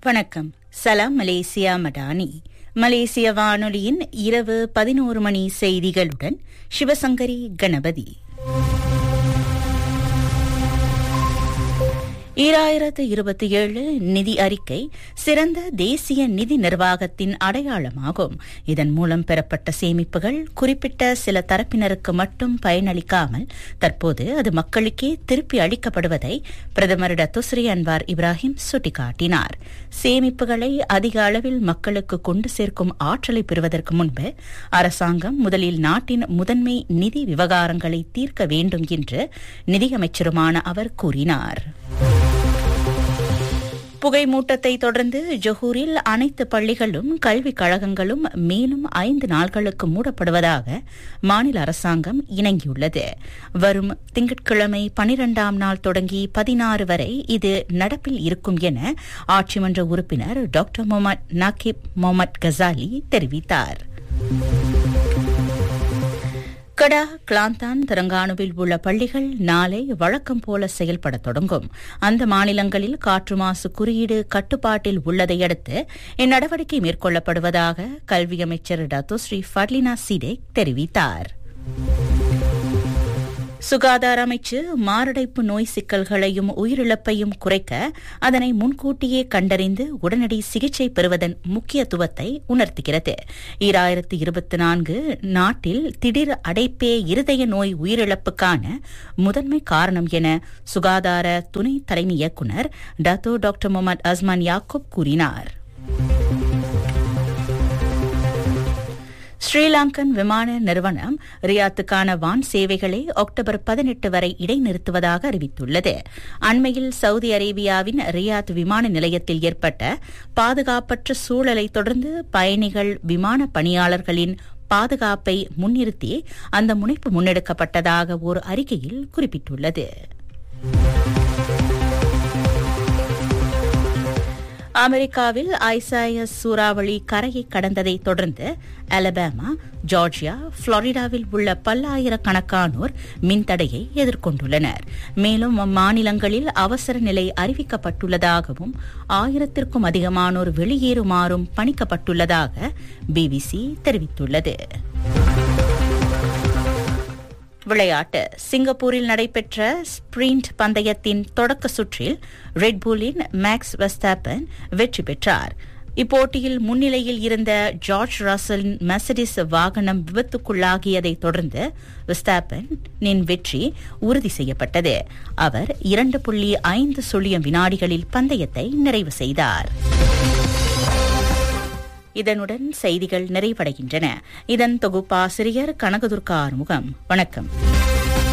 வணக்கம் சலாம் மலேசியா மடானி மலேசிய வானொலியின் இரவு பதினோரு மணி செய்திகளுடன் சிவசங்கரி கணபதி ஈராயிரத்து இருபத்தி ஏழு நிதி அறிக்கை சிறந்த தேசிய நிதி நிர்வாகத்தின் அடையாளமாகும் இதன் மூலம் பெறப்பட்ட சேமிப்புகள் குறிப்பிட்ட சில தரப்பினருக்கு மட்டும் பயனளிக்காமல் தற்போது அது மக்களுக்கே திருப்பி அளிக்கப்படுவதை பிரதமர் டத்துஸ்ரீ அன்வார் இப்ராஹிம் சுட்டிக்காட்டினார் சேமிப்புகளை அதிக அளவில் மக்களுக்கு கொண்டு சேர்க்கும் ஆற்றலை பெறுவதற்கு முன்பு அரசாங்கம் முதலில் நாட்டின் முதன்மை நிதி விவகாரங்களை தீர்க்க வேண்டும் என்று நிதியமைச்சருமான அவர் கூறினார் புகை மூட்டத்தை தொடர்ந்து ஜொஹூரில் அனைத்து பள்ளிகளும் கல்விக் கழகங்களும் மேலும் ஐந்து நாட்களுக்கு மூடப்படுவதாக மாநில அரசாங்கம் இணங்கியுள்ளது வரும் திங்கட்கிழமை பனிரெண்டாம் நாள் தொடங்கி பதினாறு வரை இது நடப்பில் இருக்கும் என ஆட்சிமன்ற உறுப்பினர் doctor Mohamed Nagib Mohamed Ghazali தெரிவித்தார் கடா கிளாந்தான் தெலங்கானுவில் உள்ள பள்ளிகள் நாளை வழக்கம் போல செயல்பட தொடங்கும் அந்த மாநிலங்களில் காற்று மாசு குறியீடு கட்டுப்பாட்டில் உள்ளதை அடுத்து இந்நடவடிக்கை மேற்கொள்ளப்படுவதாக கல்வி அமைச்சர் டத்துஸ்ரீ ஃபர்லினா சிடேக் தெரிவித்தார் சுகாதார அமைச்சு மாரடைப்பு நோய் சிக்கல்களையும் உயிரிழப்பையும் குறைக்க அதனை முன்கூட்டியே கண்டறிந்து உடனடி சிகிச்சை பெறுவதன் முக்கியத்துவத்தை உணர்த்துகிறது ஈராயிரத்து இருபத்தி நான்கு நாட்டில் திடீர் அடைப்பே இருதய நோய் உயிரிழப்புக்கான முதன்மை காரணம் என சுகாதார துணை தலைமை இயக்குநர் Datuk doctor Mohamed Azman Yaakob கூறினார் ஸ்ரீலங்கன் விமான நிறுவனம் ரியாத்துக்கான வான் சேவைகளை அக்டோபர் பதினெட்டு வரை இடைநிறுத்துவதாக அறிவித்துள்ளது அண்மையில் சவுதி அரேபியாவின் ரியாத் விமான நிலையத்தில் ஏற்பட்ட பாதுகாப்பற்ற சூழலை தொடர்ந்து பயணிகள் விமான பணியாளர்களின் பாதுகாப்பை முன்னிறுத்தி அந்த முனைப்பு முன்னெடுக்கப்பட்டதாக ஒரு அறிக்கையில் குறிப்பிட்டுள்ளது அமெரிக்காவில் ஐசாயஸ் சூறாவளி கரையை கடந்ததை தொடர்ந்து அலபாமா ஜார்ஜியா புளோரிடாவில் உள்ள பல்லாயிரக்கணக்கானோர் மின்தடையை எதிர்கொண்டுள்ளனர் மேலும் அம்மாநிலங்களில் அவசர நிலை அறிவிக்கப்பட்டுள்ளதாகவும் ஆயிரத்திற்கும் அதிகமானோர் வெளியேறுமாறும் பணிக்கப்பட்டுள்ளதாக பிபிசி தெரிவித்துள்ளது விளையாட்டு சிங்கப்பூரில் நடைபெற்ற ஸ்பிரிண்ட் பந்தயத்தின் தொடக்க சுற்றில் ரெட்பூலின் மேக்ஸ் வெஸ்தாப்பன் வெற்றி பெற்றார் இப்போட்டியில் முன்னிலையில் இருந்த ஜார்ஜ் ரசலின் மெசடிஸ் வாகனம் விபத்துக்குள்ளாகியதை தொடர்ந்து விஸ்தாப்பனின் வெற்றி உறுதி செய்யப்பட்டது அவர் இரண்டு புள்ளி ஐந்து சுழியம் வினாடிகளில் பந்தயத்தை நிறைவு செய்தார் இதனுடன் செய்திகள் நிறைவடைகின்றன இதன் தொகுப்பாசிரியர் கனகதுர்கா ஆறுமுகம் வணக்கம்